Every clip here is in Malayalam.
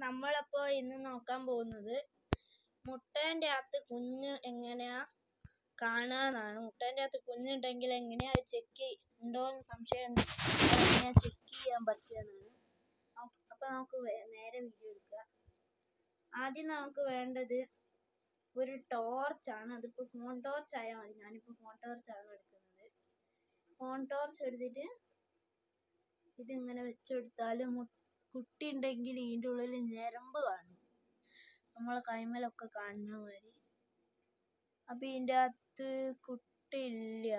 നമ്മളപ്പോൾ ഇന്ന് നോക്കാൻ പോകുന്നത് മുട്ടേൻ്റെ അകത്ത് കുഞ്ഞ് എങ്ങനെയാ കാണാന്നാണ് മുട്ടേൻ്റെ അകത്ത് കുഞ്ഞുണ്ടെങ്കിൽ എങ്ങനെയാ ചെക്ക് ഉണ്ടോയെന്ന് സംശയം എങ്ങനെയാ ചെക്ക് ചെയ്യാൻ പറ്റുകയെന്നാണ് അപ്പോൾ നമുക്ക് വേ- നേരെ വീഡിയോ എടുക്കുക ആദ്യം നമുക്ക് വേണ്ടത് ഒരു ടോർച്ചാണ് അതിപ്പോൾ ഫോൺ ടോർച്ച് ആയാൽ മതി ഞാനിപ്പോൾ ഫോൺ ടോർച്ചാണ് എടുക്കുന്നത് ഫോൺ ടോർച്ച് എടുത്തിട്ട് ഇതിങ്ങനെ വെച്ചെടുത്താൽ കുട്ടി ഉണ്ടെങ്കിൽ ഇതിൻ്റെ ഉള്ളിൽ ഞരമ്പ് കാണും നമ്മളെ കൈമലൊക്കെ കാണുന്ന മാതിരി അപ്പം ഇതിൻ്റെ അകത്ത് കുട്ടിയില്ല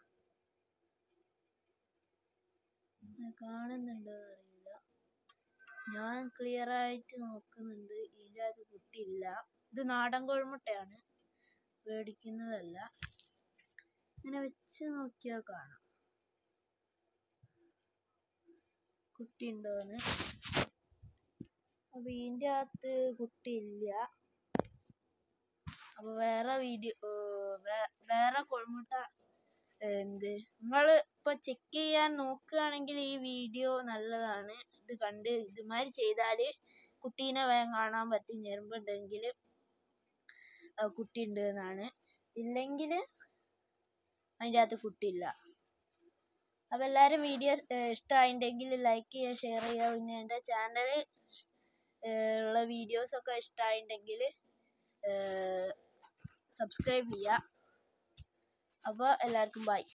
കാണുന്നുണ്ടോ അറിയില്ല ഞാൻ ക്ലിയർ ആയിട്ട് നോക്കുന്നുണ്ട് ഇതിൻ്റെ അകത്ത് കുട്ടിയില്ല ഇത് നാടൻ കോഴിമുട്ടയാണ് മേടിക്കുന്നതല്ല ഇങ്ങനെ വെച്ച് നോക്കിയാൽ കാണാം കുട്ടി ഉണ്ടോന്ന് അപ്പൊ ഇതിൻ്റെ അകത്ത് കുട്ടിയില്ല അപ്പൊ വേറെ വീഡിയോ വേറെ കോഴിമുട്ട എന്ത് നിങ്ങൾ ഇപ്പൊ ചെക്ക് ചെയ്യാൻ നോക്കുകയാണെങ്കിൽ ഈ വീഡിയോ നല്ലതാണ് ഇത് കണ്ട് ഇതുമാതിരി ചെയ്താൽ കുട്ടീനെ വേഗം കാണാൻ പറ്റും ഞെരുമ്പുണ്ടെങ്കിൽ കുട്ടി ഉണ്ട് എന്നാണ് ഇല്ലെങ്കിൽ അതിൻ്റെ അകത്ത് കുട്ടിയില്ല അപ്പോൾ എല്ലാവരും വീഡിയോ ഇഷ്ടമായിട്ടുണ്ടെങ്കിൽ ലൈക്ക് ചെയ്യുക ഷെയർ ചെയ്യുക പിന്നെ എൻ്റെ ചാനൽ ഉള്ള വീഡിയോസൊക്കെ ഇഷ്ടമായിട്ടുണ്ടെങ്കിൽ സബ്സ്ക്രൈബ് ചെയ്യുക അപ്പോൾ എല്ലാവർക്കും ബൈ